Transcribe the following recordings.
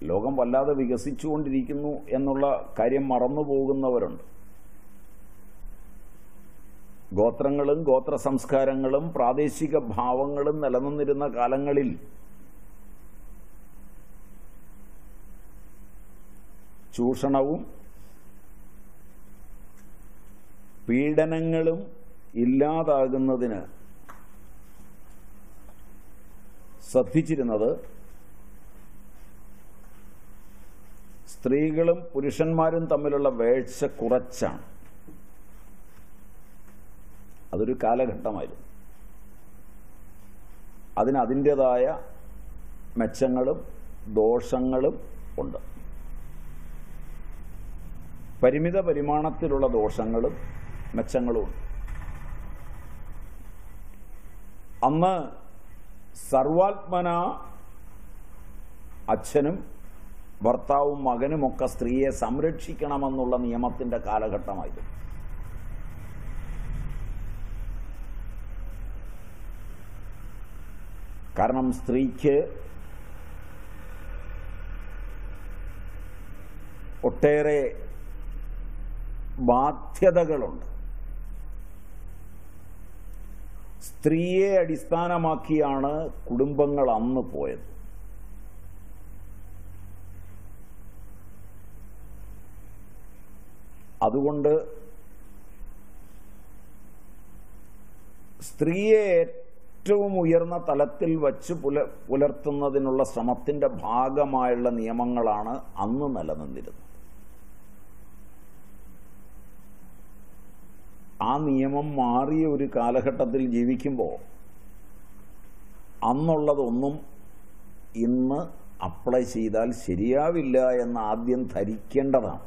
ലോകം വല്ലാതെ വികസിച്ചുകൊണ്ടിരിക്കുന്നു എന്നുള്ള കാര്യം മറന്നു പോകുന്നവരുണ്ട് ഗോത്രങ്ങളും ഗോത്ര സംസ്കാരങ്ങളും പ്രാദേശിക ഭാവങ്ങളും നിലനിന്നിരുന്ന കാലങ്ങളിൽ ചൂഷണവും പീഡനങ്ങളും ഇല്ലാതാകുന്നതിന് ശ്രദ്ധിച്ചിരുന്നത് സ്ത്രീകളും പുരുഷന്മാരും തമ്മിലുള്ള വേഴ്ച കുറച്ചാണ് അതൊരു കാലഘട്ടമായിരുന്നു അതിന് അതിൻ്റെതായ മെച്ചങ്ങളും ദോഷങ്ങളും ഉണ്ട് പരിമിത പരിമാണത്തിലുള്ള ദോഷങ്ങളും മെച്ചങ്ങളും ഉണ്ട് അന്ന് സർവാത്മന അച്ഛനും ഭർത്താവും മകനുമൊക്കെ സ്ത്രീയെ സംരക്ഷിക്കണമെന്നുള്ള നിയമത്തിന്റെ കാലഘട്ടമായിരുന്നു കാരണം സ്ത്രീക്ക് ഒട്ടേറെ ബാധ്യതകളുണ്ട് സ്ത്രീയെ അടിസ്ഥാനമാക്കിയാണ് കുടുംബങ്ങൾ അന്ന് പോയത് അതുകൊണ്ട് സ്ത്രീയെ ഏറ്റവും ഉയർന്ന തലത്തിൽ വച്ച് പുല പുലർത്തുന്നതിനുള്ള ശ്രമത്തിന്റെ ഭാഗമായുള്ള നിയമങ്ങളാണ് അന്ന് നിലനിന്നിരുന്നത് ആ നിയമം മാറിയ ഒരു കാലഘട്ടത്തിൽ ജീവിക്കുമ്പോൾ അന്നുള്ളതൊന്നും ഇന്ന് അപ്ലൈ ചെയ്താൽ ശരിയാവില്ല എന്ന് ആദ്യം ധരിക്കേണ്ടതാണ്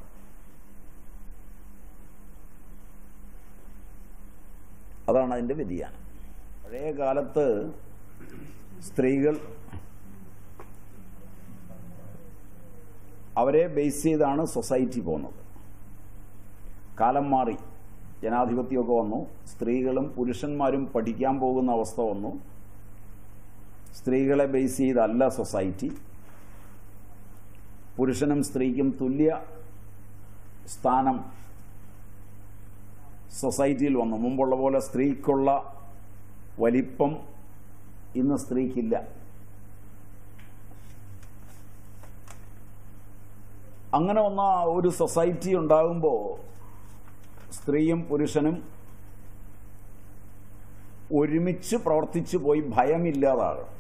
അതാണ് അതിൻ്റെ വ്യതിയാനം പഴയ കാലത്ത് സ്ത്രീകൾ അവരെ ബേസ് ചെയ്താണ് സൊസൈറ്റി പോകുന്നത് കാലം മാറി ജനാധിപത്യമൊക്കെ വന്നു സ്ത്രീകളും പുരുഷന്മാരും പഠിക്കാൻ പോകുന്ന അവസ്ഥ വന്നു സ്ത്രീകളെ ബേസ് ചെയ്തല്ല സൊസൈറ്റി പുരുഷനും സ്ത്രീക്കും തുല്യ സ്ഥാനം സൊസൈറ്റിയിൽ വന്നു മുമ്പുള്ള പോലെ സ്ത്രീക്കുള്ള വലിപ്പം ഇന്ന് സ്ത്രീക്കില്ല അങ്ങനെ വന്ന ഒരു സൊസൈറ്റി ഉണ്ടാകുമ്പോൾ സ്ത്രീയും പുരുഷനും ഒരുമിച്ച് പ്രവർത്തിച്ചു പോയി ഭയമില്ലാതാകും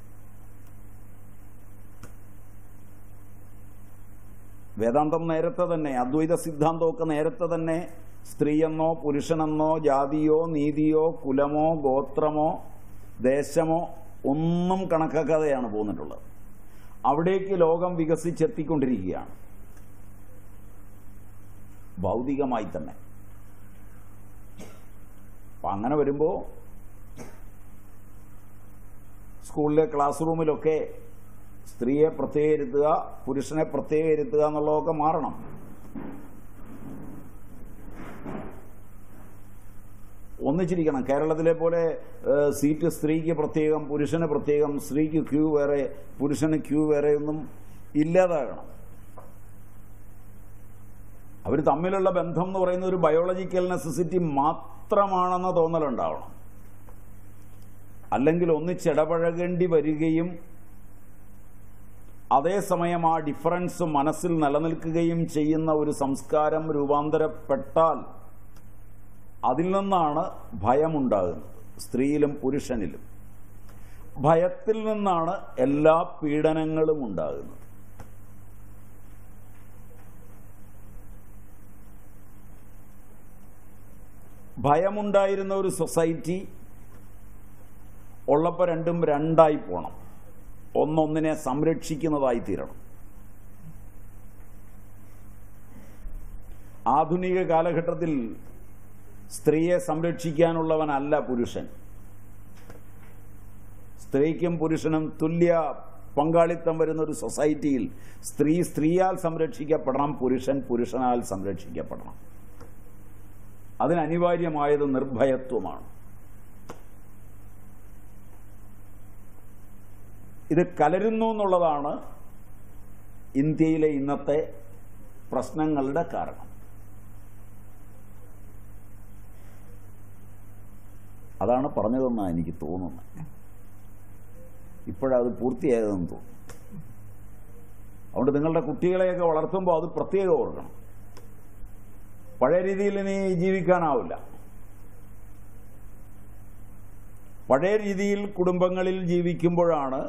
വേദാന്തം നേരത്തെ തന്നെ അദ്വൈത സിദ്ധാന്തമൊക്കെ നേരത്തെ തന്നെ സ്ത്രീയെന്നോ പുരുഷനെന്നോ ജാതിയോ നീതിയോ കുലമോ ഗോത്രമോ ദേശമോ ഒന്നും കണക്കാക്കാതെയാണ് പോന്നിട്ടുള്ളത് അവിടേക്ക് ലോകം വികസിച്ചെത്തിക്കൊണ്ടിരിക്കുകയാണ് ഭൗതികമായി തന്നെ അപ്പൊ അങ്ങനെ വരുമ്പോൾ സ്കൂളിലെ ക്ലാസ് റൂമിലൊക്കെ സ്ത്രീയെ പ്രത്യേകം ഇരുത്തുക പുരുഷനെ പ്രത്യേകം ഇരുത്തുക എന്നുള്ളതൊക്കെ മാറണം ഒന്നിച്ചിരിക്കണം കേരളത്തിലെ പോലെ ഏഹ്, സീറ്റ് സ്ത്രീക്ക് പ്രത്യേകം പുരുഷന് പ്രത്യേകം സ്ത്രീക്ക് ക്യൂ വേറെ പുരുഷന് ക്യൂ വേറെ ഒന്നും ഇല്ലാതാകണം അവർ തമ്മിലുള്ള ബന്ധം എന്ന് പറയുന്ന ഒരു ബയോളജിക്കൽ നെസസിറ്റി മാത്രമാണെന്ന തോന്നലുണ്ടാവണം അല്ലെങ്കിൽ ഒന്നിച്ചിടപഴകേണ്ടി വരികയും അതേസമയം ആ ഡിഫറൻസ് മനസ്സിൽ നിലനിൽക്കുകയും ചെയ്യുന്ന ഒരു സംസ്കാരം രൂപാന്തരപ്പെട്ടാൽ അതിൽ നിന്നാണ് ഭയമുണ്ടാകുന്നത് സ്ത്രീയിലും പുരുഷനിലും ഭയത്തിൽ നിന്നാണ് എല്ലാ പീഡനങ്ങളും ഉണ്ടാകുന്നത് ഭയമുണ്ടായിരുന്ന ഒരു സൊസൈറ്റി ഉള്ളപ്പോൾ രണ്ടും രണ്ടായി പോണം ഒന്നൊന്നിനെ സംരക്ഷിക്കുന്നതായി തീരണം ആധുനിക കാലഘട്ടത്തിൽ സ്ത്രീയെ സംരക്ഷിക്കാനുള്ളവനല്ല പുരുഷൻ സ്ത്രീക്കും പുരുഷനും തുല്യ പങ്കാളിത്തം വരുന്ന ഒരു സൊസൈറ്റിയിൽ സ്ത്രീ സ്ത്രീയാൽ സംരക്ഷിക്കപ്പെടണം പുരുഷൻ പുരുഷനാൽ സംരക്ഷിക്കപ്പെടണം അതിന് അനിവാര്യമായത് നിർഭയത്വമാണ് ഇത് കലരുന്നു എന്നുള്ളതാണ് ഇന്ത്യയിലെ ഇന്നത്തെ പ്രശ്നങ്ങളുടെ കാരണം അതാണ് പറഞ്ഞതെന്നാണ് എനിക്ക് തോന്നുന്നത് ഇപ്പോഴത് പൂർത്തിയായതെന്ന് തോന്നുന്നു അതുകൊണ്ട് നിങ്ങളുടെ കുട്ടികളെയൊക്കെ വളർത്തുമ്പോൾ അത് പ്രത്യേകം ഓർക്കണം പഴയ രീതിയിൽ ഇനി ജീവിക്കാനാവില്ല പഴയ രീതിയിൽ കുടുംബങ്ങളിൽ ജീവിക്കുമ്പോഴാണ്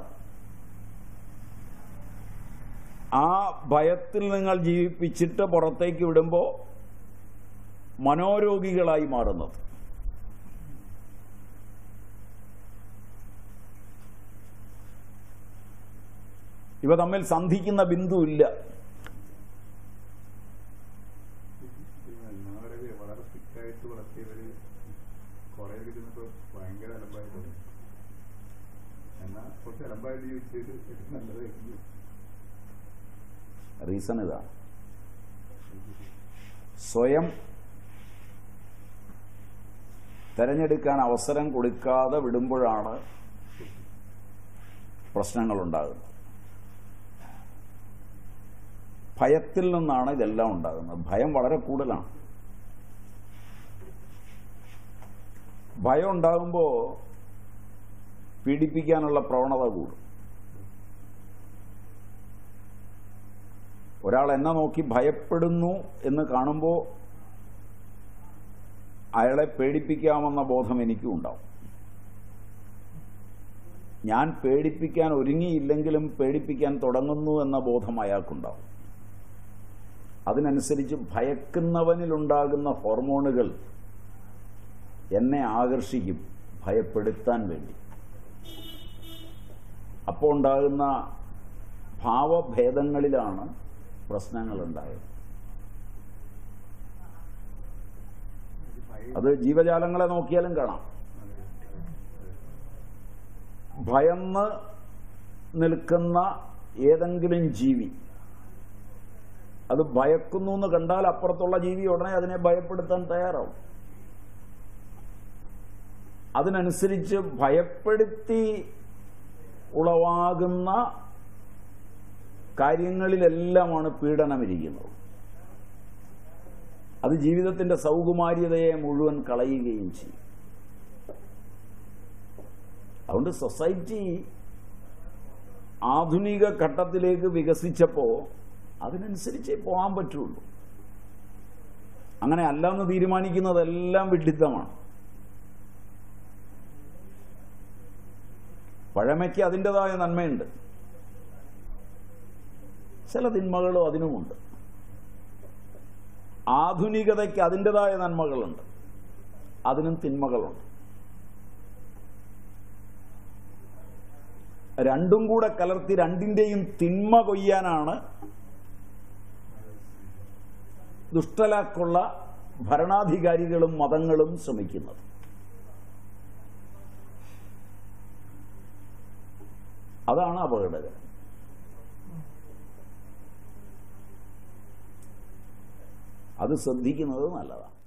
ആ ഭയത്തിൽ നിങ്ങൾ ജീവിപ്പിച്ചിട്ട് പുറത്തേക്ക് വിടുമ്പോൾ മനോരോഗികളായി മാറുന്നത് ഇവ തമ്മിൽ സന്ധിക്കുന്ന ബിന്ദുവില്ല ഞങ്ങളൊക്കെ വളരെ സ്ട്രിക്റ്റ് ആയിട്ട് വളർത്തിയവര് കുറെ ഇരുന്നപ്പോ ഭയങ്കര അലമ്പായിട്ട് എന്നാ കുറച്ച് അലമ്പായിട്ട് ജീവിച്ചത് ഏറ്റവും നല്ലതായിരുന്നു റീസൺ ഇതാണ് സ്വയം തെരഞ്ഞെടുക്കാൻ അവസരം കൊടുക്കാതെ വിടുമ്പോഴാണ് പ്രശ്നങ്ങളുണ്ടാകുന്നത് ഭയത്തിൽ നിന്നാണ് ഇതെല്ലാം ഉണ്ടാകുന്നത് ഭയം വളരെ കൂടുതലാണ് ഭയം ഉണ്ടാകുമ്പോൾ പീഡിപ്പിക്കാനുള്ള പ്രവണത കൂടും ഒരാൾ എന്നെ നോക്കി ഭയപ്പെടുന്നു എന്ന് കാണുമ്പോൾ അയാളെ പേടിപ്പിക്കാമെന്ന ബോധം എനിക്കും ഉണ്ടാവും ഞാൻ പേടിപ്പിക്കാൻ ഒരുങ്ങിയില്ലെങ്കിലും പേടിപ്പിക്കാൻ തുടങ്ങുന്നു എന്ന ബോധം അയാൾക്കുണ്ടാവും അതിനനുസരിച്ച് ഭയക്കുന്നവനിലുണ്ടാകുന്ന ഹോർമോണുകൾ എന്നെ ആകർഷിക്കും ഭയപ്പെടുത്താൻ വേണ്ടി അപ്പോൾ ഉണ്ടാകുന്ന ഭാവഭേദങ്ങളിലാണ് പ്രശ്നങ്ങളുണ്ടായത് അത് ജീവജാലങ്ങളെ നോക്കിയാലും കാണാം ഭയന്ന് നിൽക്കുന്ന ഏതെങ്കിലും ജീവി അത് ഭയക്കുന്നു എന്ന് കണ്ടാൽ അപ്പുറത്തുള്ള ജീവി ഉടനെ അതിനെ ഭയപ്പെടുത്താൻ തയ്യാറാവും അതിനനുസരിച്ച് ഭയപ്പെടുത്തി ഉളവാകുന്ന കാര്യങ്ങളിലെല്ലാമാണ് പീഡനമിരിക്കുന്നത് അത് ജീവിതത്തിന്റെ സൗകുമാര്യതയെ മുഴുവൻ കളയുകയും ചെയ്യും അതുകൊണ്ട് സൊസൈറ്റി ആധുനിക ഘട്ടത്തിലേക്ക് വികസിച്ചപ്പോൾ അതിനനുസരിച്ചേ പോകാൻ പറ്റുള്ളൂ അങ്ങനെ അല്ലെന്ന് തീരുമാനിക്കുന്നതെല്ലാം വിഡിത്തമാണ് പഴമയ്ക്ക് അതിൻ്റെതായ നന്മയുണ്ട് ചില തിന്മകളും അതിനുമുണ്ട് ആധുനികതയ്ക്ക് അതിൻ്റെതായ നന്മകളുണ്ട് അതിനും തിന്മകളുണ്ട് രണ്ടും കൂടെ കലർത്തി രണ്ടിന്റെയും തിന്മ കൊയ്യാനാണ് ദുഷ്ടലാക്കുള്ള ഭരണാധികാരികളും മതങ്ങളും ശ്രമിക്കുന്നത് അതാണ് അപകടകരം അത് ശ്രദ്ധിക്കുന്നത് നല്ലതാണ്